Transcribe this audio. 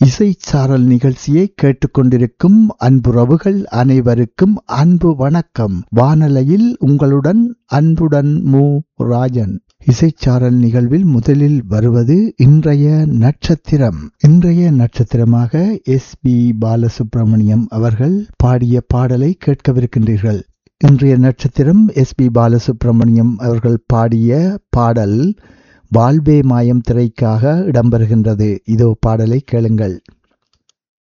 இசைச்சாரல் நிகழ்ச்சியை கேட்டுக்கொண்டிருக்கும் அன்புறவுகள் அனைவருக்கும் அன்பு வணக்கம் வானலையில் உங்களுடன் அன்புடன் மு ராஜன் இசைச்சாரல் நிகழ்வில் முதலில் வருவது இன்றைய நட்சத்திரம் இன்றைய நட்சத்திரமாக எஸ் பி பாலசுப்ரமணியம் அவர்கள் பாடிய பாடலை கேட்கவிருக்கின்றீர்கள் இன்றைய நட்சத்திரம் எஸ் பி பாலசுப்ரமணியம் அவர்கள் பாடிய பாடல் வாழ்வே மாயம் திரைக்காக இடம்பெறுகின்றது இதோ பாடலை கேளுங்கள்